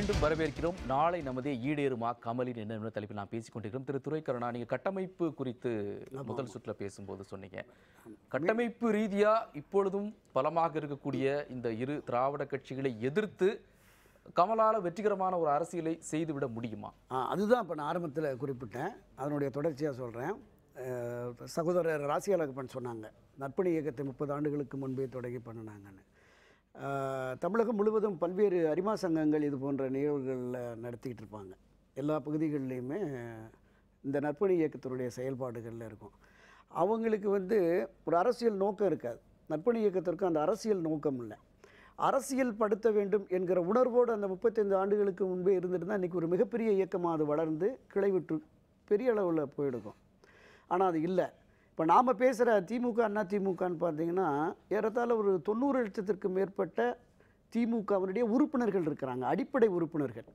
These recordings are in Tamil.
மீண்டும் வரவேற்கிறோம் நாளை நமதே ஈடேறுமா கமலின் என்ன தலைப்பில் நான் பேசிக் கொண்டிருக்கிறோம் திரு துரைக்கருணா நீங்க கட்டமைப்பு குறித்து முதல் சுற்றுல பேசும்போது சொன்னீங்க கட்டமைப்பு ரீதியா இப்பொழுதும் பலமாக இருக்கக்கூடிய இந்த இரு திராவிட கட்சிகளை எதிர்த்து கமலால வெற்றிகரமான ஒரு அரசியலை செய்துவிட முடியுமா ஆ, அதுதான் இப்போ நான் ஆரம்பத்தில் குறிப்பிட்டேன் அதனுடைய தொடர்ச்சியாக சொல்கிறேன் சகோதரர் ராசி அழகப்பன் சொன்னாங்க நற்பணி இயக்கத்தை முப்பது ஆண்டுகளுக்கு முன்பே தொடங்கி பண்ணினாங்கன்னு ஆ, தமிழகம் முழுவதும் பல்வேறு அரிமா சங்கங்கள் இது போன்ற நிகழ்வுகளில் நடத்திக்கிட்டு இருப்பாங்க எல்லா பகுதிகள்லையுமே இந்த நற்பணி இயக்கத்தினுடைய செயல்பாடுகளில் இருக்கும் அவங்களுக்கு வந்து ஒரு அரசியல் நோக்கம் இருக்காது நற்பணி இயக்கத்திற்கு அந்த அரசியல் நோக்கம் இல்லை அரசியல் படுத்த வேண்டும் என்கிற உணர்வோடு அந்த முப்பத்தைந்து ஆண்டுகளுக்கு முன்பே இருந்திருந்தால் இன்றைக்கி ஒரு மிகப்பெரிய இயக்கமாக அது வளர்ந்து கிளைவிட்டு பெரிய அளவில் போயிடுக்கும் ஆனால் அது இல்லை இப்போ நாம் பேசுகிற திமுக அண்ணா திமுகன்னு பார்த்தீங்கன்னா ஏறத்தாழ ஒரு தொண்ணூறு லட்சத்திற்கு மேற்பட்ட திமுகவினுடைய உறுப்பினர்கள் இருக்கிறாங்க அடிப்படை உறுப்பினர்கள்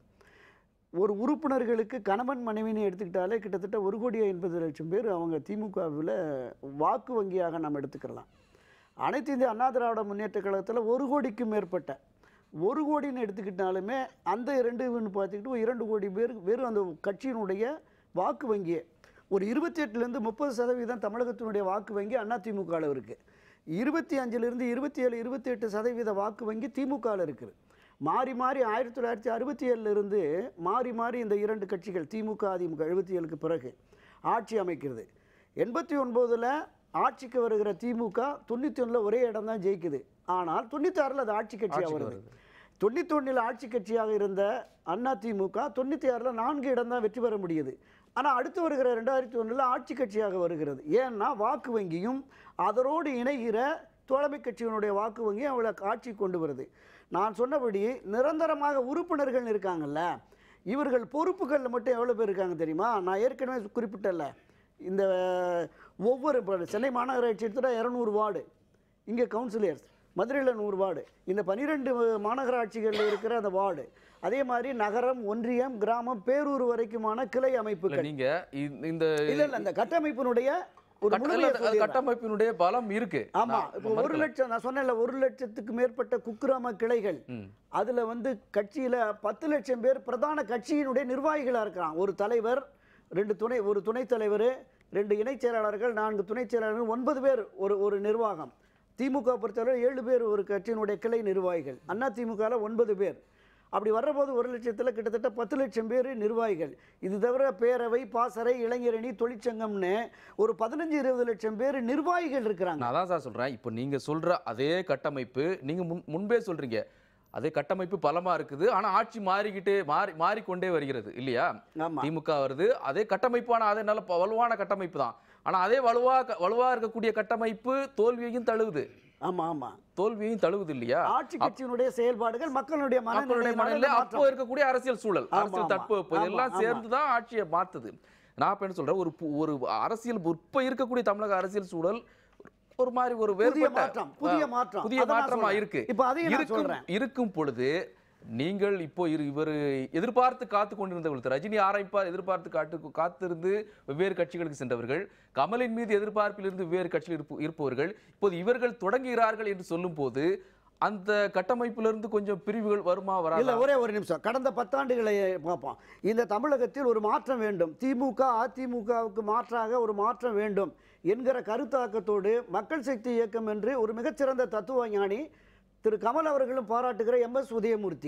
ஒரு உறுப்பினர்களுக்கு கணவன் மனைவின்னு எடுத்துக்கிட்டாலே கிட்டத்தட்ட ஒரு கோடி ஐம்பது லட்சம் பேர் அவங்க திமுகவில் வாக்கு வங்கியாக நம்ம எடுத்துக்கலாம் அனைத்து இந்திய அண்ணா திராவிட முன்னேற்ற கழகத்தில் ஒரு கோடிக்கும் மேற்பட்ட ஒரு கோடின்னு எடுத்துக்கிட்டாலுமே அந்த இரண்டுன்னு பார்த்துக்கிட்டு ஒரு இரண்டு கோடி பேர் வெறும் அந்த கட்சியினுடைய வாக்கு வங்கியே ஒரு இருபத்தி எட்டுலேருந்து முப்பது சதவீதம் தமிழகத்தினுடைய வாக்கு வங்கி அதிமுகவில் இருக்குது இருபத்தி அஞ்சுலேருந்து இருபத்தி ஏழு இருபத்தி எட்டு சதவீத வாக்கு வங்கி திமுகவில் இருக்குது மாறி மாறி ஆயிரத்தி தொள்ளாயிரத்தி அறுபத்தி ஏழுலேருந்து மாறி மாறி இந்த இரண்டு கட்சிகள் திமுக அதிமுக எழுபத்தி ஏழுக்கு பிறகு ஆட்சி அமைக்கிறது எண்பத்தி ஒன்பதில் ஆட்சிக்கு வருகிற திமுக தொண்ணூற்றி ஒன்றில் ஒரே இடம் தான் ஜெயிக்குது ஆனால் தொண்ணூத்தாறில் அது ஆட்சி கட்சியாக வருது தொண்ணூத்தொன்னில் ஆட்சி கட்சியாக இருந்த அண்ணா திமுக தொண்ணூற்றி ஆறில் நான்கு இடம் தான் வெற்றி பெற முடியுது ஆனால் அடுத்து வருகிற ரெண்டாயிரத்தி ஒன்றில் ஆட்சி கட்சியாக வருகிறது ஏன்னா வாக்கு வங்கியும் அதனோடு இணைகிற தோழமை கட்சியினுடைய வாக்கு வங்கி அவளை ஆட்சி கொண்டு வருது நான் சொன்னபடி நிரந்தரமாக உறுப்பினர்கள் இருக்காங்கல்ல இவர்கள் பொறுப்புகளில் மட்டும் எவ்வளோ பேர் இருக்காங்க தெரியுமா நான் ஏற்கனவே குறிப்பிட்டல இந்த ஒவ்வொரு இப்போ சென்னை மாநகராட்சி எடுத்துட்டா இரநூறு வார்டு இங்கே கவுன்சிலர்ஸ் மதுரையில் நூறு வார்டு இந்த பன்னிரெண்டு மாநகராட்சிகளில் இருக்கிற அந்த வார்டு அதே மாதிரி நகரம் ஒன்றியம் கிராமம் பேரூர் வரைக்குமான கிளை இல்ல அமைப்புகள் நீங்க இந்த- இந்த இல்ல இல்ல அந்த கட்டமைப்பினுடைய ஒரு கட்ட- முழுமையை இல்ல, அது சொல்லிடுறேன். கட்டமைப்பினுடைய பலம் இருக்கு ஆமா நான் இப்போ ஒரு மறுக்கல. லட்சம் நான் சொன்னேன்ல ஒரு லட்சத்துக்கு மேற்பட்ட குக்கிராம கிளைகள் ம். அதுல வந்து கட்சியில பத்து லட்சம் பேர் பிரதான கட்சியினுடைய நிர்வாகிகளா இருக்கிறான் ஒரு தலைவர் ரெண்டு துணை ஒரு துணைத் தலைவர் ரெண்டு இணைச் செயலாளர்கள் நான்கு துணைச் செயலாளர்கள் ஒன்பது பேர் ஒரு ஒரு நிர்வாகம் திமுக பொறுத்தவரை ஏழு பேர் ஒரு கட்சியினுடைய கிளை நிர்வாகிகள் அண்ணா திமுகவில் ஒன்பது பேர் அப்படி வர்றபோது ஒரு லட்சத்தில் கிட்டத்தட்ட பத்து லட்சம் பேர் நிர்வாகிகள் இது தவிர பேரவை பாசறை இளைஞரணி தொழிற்சங்கம்னு ஒரு பதினஞ்சு இருபது லட்சம் பேர் நிர்வாகிகள் இருக்கிறாங்க நான் அதான் சார் சொல்றேன் இப்போ நீங்க சொல்ற அதே கட்டமைப்பு நீங்க முன் முன்பே சொல்றீங்க அதே கட்டமைப்பு பலமா இருக்குது ஆனா ஆட்சி மாறிக்கிட்டே மாறி மாறிக்கொண்டே வருகிறது இல்லையா ஆமா திமுக வருது அதே கட்டமைப்பான அதே நல்ல ப- வலுவான கட்டமைப்பு தான் ஆனா அதே வலுவா க- வலுவா இருக்கக்கூடிய கட்டமைப்பு தோல்வியையும் தழுவுது ஆமா ஆமா தோல்வியையும் தழுவுது இல்லையா ஆட்சி கட்சியினுடைய செயல்பாடுகள் மக்களுடைய மக்களுடைய மனநிலை மனநிலை அப்போ இருக்கக்கூடிய அரசியல் சூழல் ஆமா, அரசியல் ஆமா. தட்பவெப்பம் ஆமா, இதெல்லாம் ஆமா. சேர்ந்து தான் ஆட்சியை மாத்துது நான் இப்ப என்ன சொல்றேன் ஒரு பு- ஒரு அரசியல் இப்ப இருக்கக்கூடிய தமிழக அரசியல் சூழல் ஒரு மாதிரி ஒரு புதிய வேறுபட்ட மாற்றம் புதிய ஆ, மாற்றம் புதிய அதை நான் மாற்றமா சொல்றேன். இருக்கு இப்ப அதையும் நான் இருக்கும் சொல்றேன் இருக்கும் பொழுது நீங்கள் இப்போ இரு இவர் எதிர்பார்த்து காத்து கொண்டிருந்தவர்கள் திரு ரஜினி ஆரம்பிப்பார் எதிர்பார்த்து காட்டு காத்திருந்து வெவ்வேறு கட்சிகளுக்கு சென்றவர்கள் கமலின் மீது எதிர்பார்ப்பிலிருந்து வெவ்வேறு கட்சியில் இருப்பு இருப்பவர்கள் இப்போது இவர்கள் தொடங்குகிறார்கள் என்று சொல்லும் போது அந்த கட்டமைப்பிலிருந்து கொஞ்சம் பிரிவுகள் வருமா இல்ல வராதா ஒரே ஒரு நிமிஷம் கடந்த பத்தாண்டுகளை பார்ப்போம் இந்த தமிழகத்தில் ஒரு மாற்றம் வேண்டும் திமுக அதிமுகவுக்கு மாற்றாக ஒரு மாற்றம் வேண்டும் என்கிற கருத்தாக்கத்தோடு மக்கள் சக்தி இயக்கம் என்று ஒரு மிகச்சிறந்த தத்துவ ஞானி திரு கமல் அவர்களும் பாராட்டுகிற எம் எஸ் உதயமூர்த்தி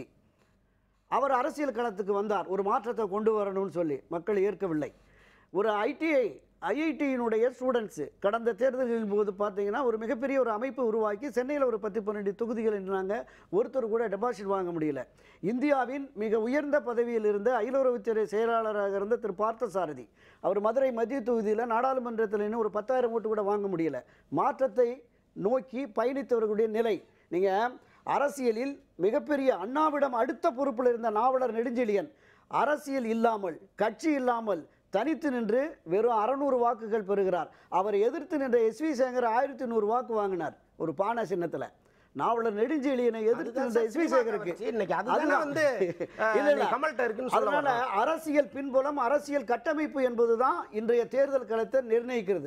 அவர் அரசியல் களத்துக்கு வந்தார் ஒரு மாற்றத்தை கொண்டு வரணும்னு சொல்லி மக்கள் ஏற்கவில்லை ஒரு ஐடிஐ ஐஐடியினுடைய ஸ்டூடெண்ட்ஸு கடந்த தேர்தல்களின் போது பார்த்தீங்கன்னா ஒரு மிகப்பெரிய ஒரு அமைப்பு உருவாக்கி சென்னையில் ஒரு பத்து பன்னெண்டு தொகுதிகள் இருந்தாங்க ஒருத்தர் கூட டெபாசிட் வாங்க முடியல இந்தியாவின் மிக உயர்ந்த பதவியில் இருந்த அயலுறவுத்துறை செயலாளராக இருந்த திரு பார்த்தசாரதி அவர் மதுரை மத்திய தொகுதியில் நாடாளுமன்றத்தில் இன்னும் ஒரு பத்தாயிரம் ஓட்டு கூட வாங்க முடியல மாற்றத்தை நோக்கி பயணித்தவர்களுடைய நிலை நீங்கள் அரசியலில் மிகப்பெரிய அண்ணாவிடம் அடுத்த பொறுப்பில் இருந்த நாவலர் நெடுஞ்செழியன் அரசியல் இல்லாமல் கட்சி இல்லாமல் தனித்து நின்று வெறும் அறநூறு வாக்குகள் பெறுகிறார் அவரை எதிர்த்து நின்ற எஸ் வி சேகர் ஆயிரத்தி நூறு வாக்கு வாங்கினார் ஒரு பானை சின்னத்தில் நாவலர் நெடுஞ்செழியனை எதிர்த்து அதுதான் நின்ற சார் எஸ் வி சினிமா சேகருக்கு கவர்ச்சி. இன்னைக்கு அதுதானே அதுதான். வந்து, அஹ், இல்ல, இல்ல. நீ கமல்கிட்ட இருக்குன்னு சொல்ல அதனால அரசியல் பின்புலம் அரசியல் கட்டமைப்பு என்பதுதான் இன்றைய தேர்தல் களத்தை நிர்ணயிக்கிறது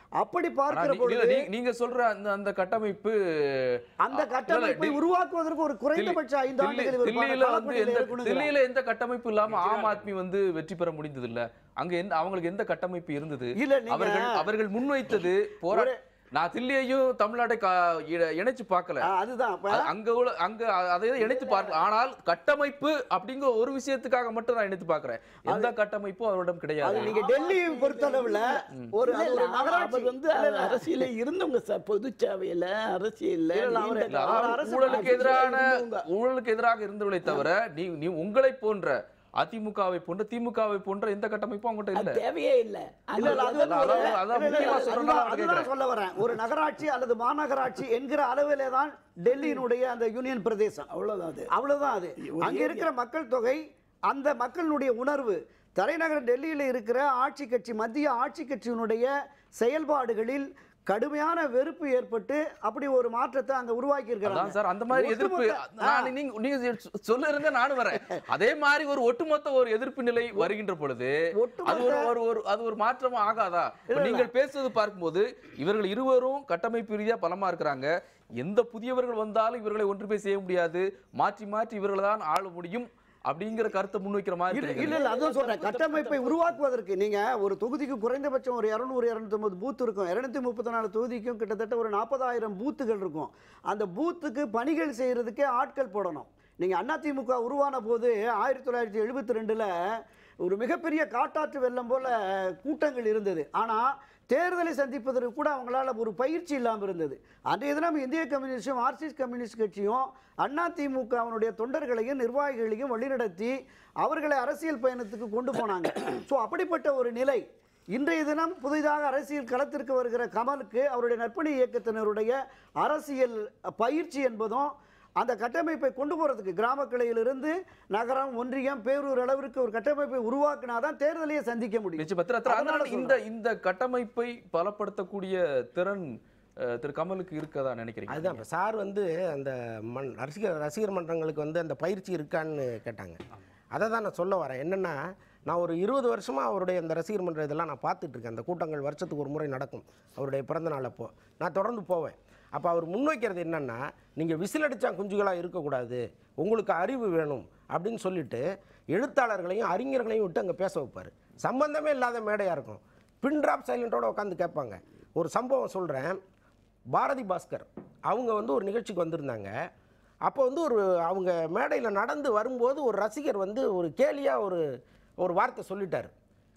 அப்படி ஆனா பார்க்கிற நீ- பொழுது இல்ல, நீ- நீங்க சொல்ற அந்த அந்த கட்டமைப்பு அந்த அ- கட்டமைப்பை இல்ல, உருவாக்குவதற்கு ஒரு குறைந்தபட்ச தில்லி- ஐந்து ஆண்டுகள் தில்லி- இவருக்கான தில்லியில வந்து காலப்பணியில் எந்த இருக்கணுங்கிறாங்க. தில்லியில எந்த கட்டமைப்பு இல்லாம ஆம் ஆத்மி வந்து வெற்றி பெற முடிந்தது இல்ல அங்க எந்த அவங்களுக்கு எந்த கட்டமைப்பு இருந்தது இல்ல நீங்க அவர்கள் அவர்கள் முன்வைத்தது போரா நான் தில்லியையும் தமிழ்நாட்டை கா- இ- இணைச்சு பார்க்கல ஆ, அதுதான் அப்ப அ- அங்க உள்ள அங்க அ- அதை இணைத்து பார்க்கல ஆனால் கட்டமைப்பு அப்படிங்கிற ஒரு விஷயத்துக்காக மட்டும் நான் இணைத்து பார்க்கிறேன் எந்த கட்டமைப்பும் அவரிடம் அது கிடையாது நீங்க டெல்லியை பொறுத்தளவுல ஒரு அது ஒரு நகராட்சி அவர் வந்து அரசியல இருந்தவங்க சார் பொது சேவையில அரசியல்ல இல்ல, இல்ல, அவரு- நீண்ட இல்ல, காலம் அதாவது அரசு ஊழலுக்கு எதிரான இருந்தவங்க. ஊழலுக்கு எதிராக இருந்தவளை தவிர நீ நீ உங்களை போன்ற அதிமுகவை போன்ற திமுகவை போன்ற எந்த கட்டமைப்பும் அவங்ககிட்ட இல்ல அது தேவையே இல்ல இல்ல, இல்ல, அது வந்து ஒரு- அதான் அதான் இல்ல, இல்ல, முக்கியமா அதுதான் சொல்றதுனால நான் அதுதான் கேட்கிறேன். சொல்ல வரேன் ஒரு நகராட்சி அல்லது மாநகராட்சி என்கிற அளவிலே தான் டெல்லியினுடைய அந்த யூனியன் பிரதேசம் அவ்வளவுதான் அது அவ்வளவுதான் அது அங்க இருக்கிற மக்கள் தொகை அந்த மக்களுடைய உணர்வு தலைநகர் டெல்லியில் இருக்கிற ஆட்சி கட்சி மத்திய ஆட்சி கட்சியினுடைய செயல்பாடுகளில் கடுமையான வெறுப்பு ஏற்பட்டு அப்படி ஒரு மாற்றத்தை அங்க உருவாக்கி அதான் இருக்கிறாங்க சார் அந்த மாதிரி எதிர்ப்பு ஒட்டுமொத்த- நான் நீங்க நீங்க சொல்ல இருங்க நானும் வரேன் அதே மாதிரி ஒரு ஒட்டுமொத்த ஒரு எதிர்ப்பு நிலை வருகின்ற பொழுது அது ஒரு ஒரு ஒரு அது ஒரு மாற்றமா ஆகாதா இப்ப நீங்கள் பேசுவது பார்க்கும்போது இவர்கள் இருவரும் கட்டமைப்பு ரீதியா பலமா இருக்கிறாங்க எந்த புதியவர்கள் வந்தாலும் இவர்களை ஒன்று போய் செய்ய முடியாது மாற்றி மாற்றி இவர்கள் தான் ஆள முடியும் அப்படிங்கிற கருத்தை முன்வைக்கிற மாதிரி இல்ல தெரியுது. இல்ல இல்ல அதான் சொல்றேன் கட்டமைப்பை உருவாக்குவதற்கு நீங்க ஒரு தொகுதிக்கு குறைந்தபட்சம் ஒரு இரநூறு இரநூத்தொம்பது பூத் இருக்கும் இருநூத்தி முப்பத்தி நாலு தொகுதிக்கும் கிட்டத்தட்ட ஒரு நாற்பதாயிரம் பூத்துகள் இருக்கும் அந்த பூத்துக்கு பணிகள் செய்யறதுக்கே ஆட்கள் போடணும் நீங்க அதிமுக உருவான போது ஆயிரத்தி தொள்ளாயிரத்தி எழுபத்தி ரெண்டுல ஒரு மிகப்பெரிய காட்டாற்று வெள்ளம் போல கூட்டங்கள் இருந்தது ஆனா தேர்தலை சந்திப்பதற்கு கூட அவங்களால ஒரு பயிற்சி இல்லாமல் இருந்தது அன்றைய தினம் இந்திய கம்யூனிஸ்டும் மார்க்சிஸ்ட் கம்யூனிஸ்ட் கட்சியும் அண்ணா திமுகவினுடைய தொண்டர்களையும் நிர்வாகிகளையும் வழிநடத்தி அவர்களை அரசியல் பயணத்துக்கு கொண்டு போனாங்க ஸோ அப்படிப்பட்ட ஒரு நிலை இன்றைய தினம் புதிதாக அரசியல் களத்திற்கு வருகிற கமலுக்கு அவருடைய நற்பணி இயக்கத்தினருடைய அரசியல் பயிற்சி என்பதும் அந்த கட்டமைப்பை கொண்டு போகிறதுக்கு கிராம கிளையிலிருந்து நகரம் ஒன்றியம் பேரூர் அளவிற்கு ஒரு கட்டமைப்பை உருவாக்குனாதான் தேர்தலையே சந்திக்க முடியும் நிச்சயமா. திரு திரு அதனால அண்ணா, இந்த இந்த கட்டமைப்பை பலப்படுத்தக்கூடிய திறன் அஹ், திரு கமலுக்கு இருக்கதா நினைக்கிறீங்க அதுதான் இப்போ சார் வந்து அந்த மண் ரசிகர் ரசிகர் மன்றங்களுக்கு வந்து அந்த பயிற்சி இருக்கான்னு கேட்டாங்க அதை தான் நான் சொல்ல வரேன் என்னென்னா நான் ஒரு இருபது வருஷமாக அவருடைய அந்த ரசிகர் மன்ற இதெல்லாம் நான் பார்த்துட்டு இருக்கேன் அந்த கூட்டங்கள் வருஷத்துக்கு ஒரு முறை நடக்கும் அவருடைய பிறந்த நாள் அப்போ நான் தொடர்ந்து போவேன் அப்போ அவர் முன்வைக்கிறது என்னென்னா நீங்கள் விசிலடிச்சா குஞ்சுகளாக இருக்கக்கூடாது உங்களுக்கு அறிவு வேணும் அப்படின்னு சொல்லிட்டு எழுத்தாளர்களையும் அறிஞர்களையும் விட்டு அங்கே பேச வைப்பார் சம்பந்தமே இல்லாத மேடையாக இருக்கும் பின் ட்ராப் சைலண்ட்டோட உட்காந்து கேட்பாங்க ஒரு சம்பவம் சொல்கிறேன் பாரதி பாஸ்கர் அவங்க வந்து ஒரு நிகழ்ச்சிக்கு வந்திருந்தாங்க அப்போ வந்து ஒரு அவங்க மேடையில் நடந்து வரும்போது ஒரு ரசிகர் வந்து ஒரு கேலியாக ஒரு ஒரு வார்த்தை சொல்லிட்டார்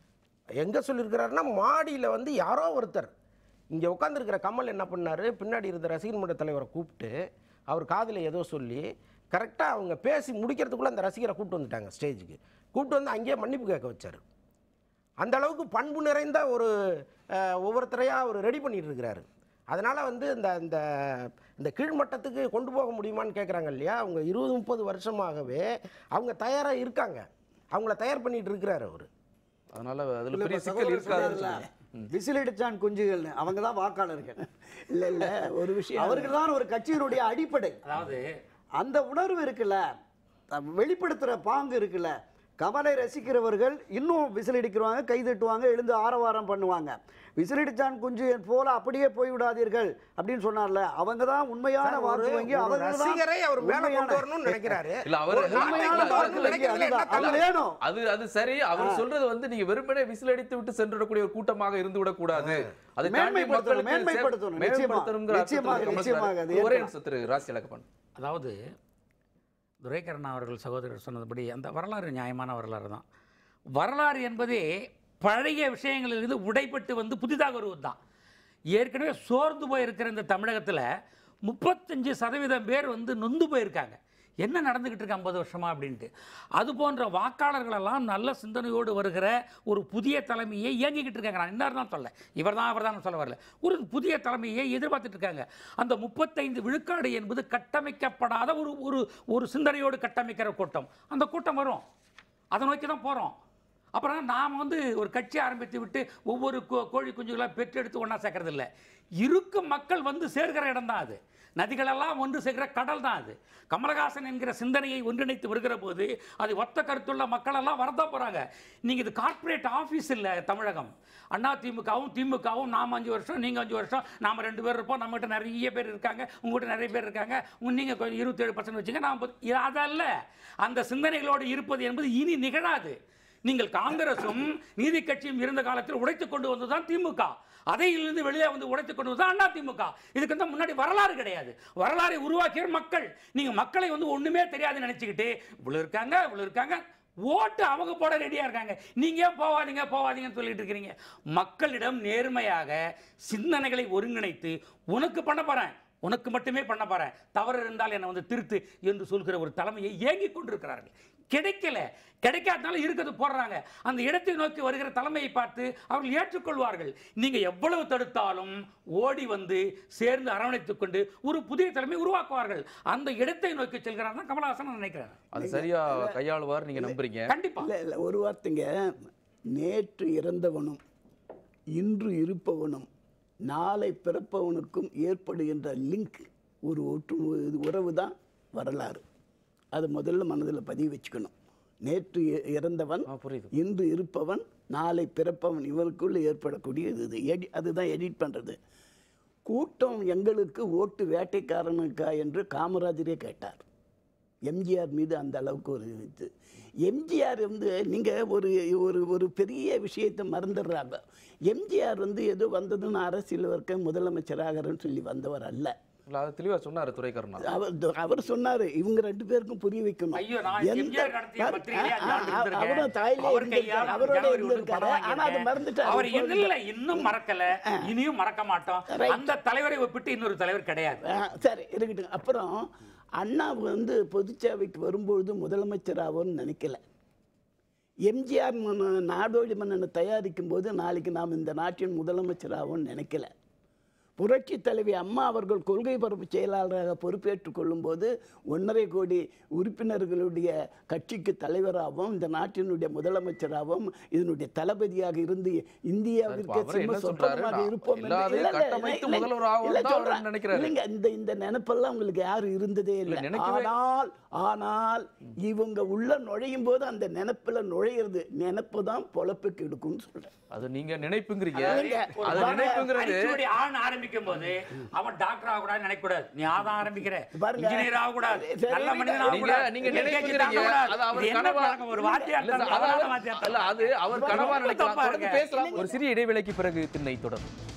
எங்கே சொல்லியிருக்கிறாருன்னா மாடியில் வந்து யாரோ ஒருத்தர் இங்கே உட்காந்துருக்கிற கமல் என்ன பண்ணார் பின்னாடி இருந்த ரசிகர் மன்ற தலைவரை கூப்பிட்டு அவர் காதில் ஏதோ சொல்லி கரெக்டாக அவங்க பேசி முடிக்கிறதுக்குள்ளே அந்த ரசிகரை கூப்பிட்டு வந்துட்டாங்க ஸ்டேஜுக்கு கூப்பிட்டு வந்து அங்கேயே மன்னிப்பு கேட்க வச்சார் அந்த அளவுக்கு பண்பு நிறைந்த ஒரு அஹ், ஒவ்வொருத்தரையாக அவர் ரெடி பண்ணிட்டு இருக்கிறாரு அதனால் வந்து இந்த இந்த இந்த கீழ்மட்டத்துக்கு கொண்டு போக முடியுமான்னு கேட்குறாங்க இல்லையா அவங்க இருபது முப்பது வருஷமாகவே அவங்க தயாராக இருக்காங்க அவங்கள தயார் பண்ணிட்டு இருக்கிறாரு அவர் அதனால அதுல இல்ல, பெரிய இப்ப சிக்கல் சகோதரர் இருக்காதுன்னு சொன்னார்ல, சொல்லுங்க. விசிலடிச்சான் குஞ்சுகள்னு அவங்க தான் வாக்காளர்கள் இல்ல இல்ல ஒரு விஷயம் அவர்கள் தான் ஒரு கட்சியினுடைய அடிப்படை அதாவது அந்த உணர்வு இருக்குல்ல த- வெளிப்படுத்துற பாங்கு இருக்குல்ல கமலை ரசிக்கிறவர்கள் இன்னும் விசிலடிக்கிறவாங்க கைதட்டுவாங்க எழுந்து ஆரவாரம் பண்ணுவாங்க விசிலடிச்சான் குஞ்சு போல அப்படியே போய்விடாதீர்கள் அப்படின்னு சொன்னார்ல அவங்க தான் உண்மையான சார், வாக்கு ஒரு- வங்கி ஒரு அவர்கள் தான் ரசிகரை அவர் மேல உண்மையான- கொண்டு வரணும்னு நினைக்கிறாரு இல்ல அவர் ஒரு நாட்டை உண்மையான கொண்டு வாக்கு வரணும்னு வங்கி நினைக்கிறதுல என்ன அதுதான். அது தவறு? வேணும் அது அது சரி அவர் சொல்றது வந்து நீங்க வெறுமனே விசில் அடித்து விட்டு சென்றுடக்கூடிய ஒரு கூட்டமாக இருந்து விடக் கூடாது அதை தாண்டி மேன்மைப்படுத்தணும், மக்களுக்கு மேன்மைப்படுத்தணும், சேவை- நிச்சயமா. மேம்படுத்தணுங்கிற நிச்சயமாக, அர்த்தத்தில் கமல் நிச்சயமாக, சொல்றாரு. அது ஒரே ஏற்கலாம். நிமிஷம் திரு ராசி அழகப்பன் அதாவது துரைக்கரண்ணா அவர்கள் சகோதரர் சொன்னதுபடி அந்த வரலாறு நியாயமான வரலாறு தான் வரலாறு என்பதே பழைய விஷயங்களிலிருந்து உடைப்பட்டு வந்து புதிதாக வருவது தான் ஏற்கனவே சோர்ந்து போயிருக்கிற இந்த தமிழகத்தில் முப்பத்தஞ்சு சதவீதம் பேர் வந்து நொந்து போயிருக்காங்க என்ன நடந்துக்கிட்டு இருக்கு ஐம்பது வருஷமா அப்படின்ட்டு அது போன்ற வாக்காளர்களெல்லாம் நல்ல சிந்தனையோடு வருகிற ஒரு புதிய தலைமையை இயங்கிக்கிட்டு இருக்காங்க நான் இன்னார் தான் சொல்ல இவர் தான் அவர் தான் சொல்ல வரல ஒரு புதிய தலைமையை எதிர்பார்த்துட்டு இருக்காங்க அந்த முப்பத்தைந்து விழுக்காடு என்பது கட்டமைக்கப்படாத ஒரு ஒரு ஒரு சிந்தனையோடு கட்டமைக்கிற கூட்டம் அந்த கூட்டம் வரும் அதை நோக்கி தான் போகிறோம் அப்புறம் நாம் வந்து ஒரு கட்சி ஆரம்பித்து விட்டு ஒவ்வொரு கோ- கோழி குஞ்சுகளாக பெற்றெடுத்து ஒன்றா சேர்க்கறது இல்லை இருக்கும் மக்கள் வந்து சேர்க்கிற இடம் தான் அது நதிகளெல்லாம் ஒன்று சேர்க்கிற கடல் தான் அது கமலஹாசன் என்கிற சிந்தனையை ஒன்றிணைத்து வருகிற போது அது ஒத்த கருத்துள்ள மக்களெல்லாம் வரதான் போகிறாங்க நீங்கள் இது கார்ப்பரேட் ஆஃபீஸ் இல்லை தமிழகம் அண்ணா திமுகவும் திமுகவும் நாம் அஞ்சு வருஷம் நீங்கள் அஞ்சு வருஷம் நாம் ரெண்டு பேர் இருப்போம் நம்மகிட்ட நிறைய பேர் இருக்காங்க உங்கள்கிட்ட நிறைய பேர் இருக்காங்க நீங்கள் கொஞ்சம் இருபத்தேழு பர்சன்ட் வச்சுங்க நான் பத்து- இது அதல்ல அந்த சிந்தனைகளோடு இருப்பது என்பது இனி நிகழாது நீங்கள் காங்கிரசும் நீதி கட்சியும் இருந்த காலத்தில் உடைத்துக் கொண்டு வந்ததுதான் திமுக அதையிலிருந்து வெளியே வந்து உடைத்துக் கொண்டு வந்தது அண்ணா திமுக இதுக்கு வந்து முன்னாடி வரலாறு கிடையாது வரலாறை உருவாக்கிய மக்கள் நீங்க மக்களை வந்து ஒண்ணுமே தெரியாதுன்னு நினைச்சுக்கிட்டு இவ்வளவு இருக்காங்க இவ்வளவு இருக்காங்க ஓட்டு அவங்க போட ரெடியா இருக்காங்க நீங்க ஏன் போவாதீங்க போவாதீங்கன்னு சொல்லிட்டு இருக்கிறீங்க மக்களிடம் நேர்மையாக சிந்தனைகளை ஒருங்கிணைத்து உனக்கு பண்ண போறேன் உனக்கு மட்டுமே பண்ண போறேன் தவறு இருந்தால் என்னை வந்து திருத்து என்று சொல்கிற ஒரு தலைமையை ஏங்கிக் கொண்டிருக்கிறார்கள் கிடைக்கல கிடைக்காதனால இருக்கிறது போடுறாங்க அந்த இடத்தை நோக்கி வருகிற தலைமையை பார்த்து அவர்கள் ஏற்றுக்கொள்வார்கள் நீங்க எவ்வளவு தடுத்தாலும் ஓடி வந்து சேர்ந்து அரவணைத்துக் கொண்டு ஒரு புதிய தலைமை உருவாக்குவார்கள் அந்த இடத்தை நோக்கி செல்கிறார் கமலஹாசன் நான் நினைக்கிறேன் அது சரியா கையாளுவார் நீங்க நம்புறீங்க கண்டிப்பா இல்லை இல்லை ஒரு வார்த்தைங்க நேற்று இறந்தவனும் இன்று இருப்பவனும் நாளை பிறப்பவனுக்கும் ஏற்படுகின்ற லிங்க் ஒரு ஒற்று உறவு தான் வரலாறு அது முதல்ல மனதில் பதிவு வச்சுக்கணும் நேற்று இ- இறந்தவன் ஆ, புரியுது இன்று இருப்பவன் நாளை பிறப்பவன் இவருக்குள்ள ஏற்படக்கூடியது இது எடி அதுதான் எடிட் பண்ணுறது கூட்டம் எங்களுக்கு ஓட்டு வேட்டைக்காரனுக்கா என்று காமராஜரே கேட்டார் எம்ஜிஆர் மீது அந்த அளவுக்கு ஒரு இது எம்ஜிஆர் வந்து நீங்கள் ஒரு ஒரு ஒரு பெரிய விஷயத்தை மறந்துடுறாங்க எம்ஜிஆர் வந்து ஏதோ வந்ததுன்னு அரசியல் வர்க்க முதலமைச்சராகிறன்னு சொல்லி வந்தவர் அல்ல இல்ல அது தெளிவா சொன்னாரு துரைக்கருணா அவர் அவர் சொன்னாரு இவங்க ரெண்டு பேருக்கும் புரிய வைக்கணும் ஐயோ, நான் எந்த- எம்ஜிஆர் நடத்திய பாரு, பத்திரிகையிலே ஆ, அஞ்சு ஆண்டு ஆ, இருந்திருக்கேன். அவரும் தாயிலே அவர் இருந்திருக்காரு. கையால அவரோட ஜனவரி ஒண்ணு இருந்திருக்காரு பணம் ஆனா அதை வாங்கியிருக்கேன். மறந்துட்டாரு அவர் இப்போ இல்ல இல்ல இன்னும் மறக்கல இனியும் மறக்க மாட்டோம் Right. அந்த தலைவரை ஒப்பிட்டு இன்னொரு தலைவர் கிடையாது ஆ, சரி இருக்கட்டும் அப்புறம் அண்ணா வந்து பொதுச்சேவைக்கு வரும்பொழுது முதலமைச்சர் ஆகும்னு நினைக்கல எம்ஜிஆர் மன்ன- நாடோடி மன்னனை தயாரிக்கும் போது நாளைக்கு நாம் இந்த நாட்டின் முதலமைச்சர் ஆகும்னு நினைக்கல புரட்சி தலைவி அம்மா அவர்கள் கொள்கை பரப்பு செயலாளராக பொறுப்பேற்றுக் கொள்ளும்போது ஒன்றரை கோடி உறுப்பினர்களுடைய கட்சிக்கு தலைவராகவும் இந்த நாட்டினுடைய முதலமைச்சராகவும் இதனுடைய தளபதியாக இருந்து இந்தியாவிற்கு அவர் என்ன சிம்ம சொல்றாரு? சொப்பனமாக நான் இருப்போம் என்று- எல்லாரையும் இல்ல, இல்ல, கட்டமைத்து இல்ல, முதல்வர் ஆகணும்னு இல்ல, தான் அவர் சொல்றேன். நினைக்கிறாரு. இல்லைங்க, இந்த இந்த நினைப்பெல்லாம் உங்களுக்கு யாரும் இருந்ததே இல்லை இல்ல, நினைக்கவே- ஆனால் ஆனால் இவங்க உள்ள நுழையும் போது அந்த நினைப்புல நுழையிறது நினைப்பு தான் பொழப்புக்கு எடுக்கும்னு சொல்றேன் அது நீங்க நினைப்புங்கிறீங்க இல்லைங்க. அது பாருங்க, நினைப்புங்கிறது அரிச்சுவடி ஆண் ஆரம்பிக்கும் போது அவன் டாக்டர் ஆகக்கூடாது நினைக்க கூடாது நீ ஆதான் ஆரம்பிக்கிற பாருங்க. இன்ஜினியர் ஆகக்கூடாது சரி, நல்ல மனிதன் நீங்க- ஆகக்கூடாது நீங்க LKG நினைப்புங்கிறீங்க. தாண்டக்கூடாது. அது அவர் இது என்ன கனவா- பழக்கம்? ஒரு வாத்தியார் இல்ல, தான் அதாவது- தவறான வாத்தியார் தான். இல்ல, அது அவர் கனவா ரொம்ப நினைக்கலாம் தப்பா தொடர்ந்து இருக்கு. பேசலாம் ஒரு சிறிய இடைவேளைக்கு பிறகு திண்ணை தொடரும்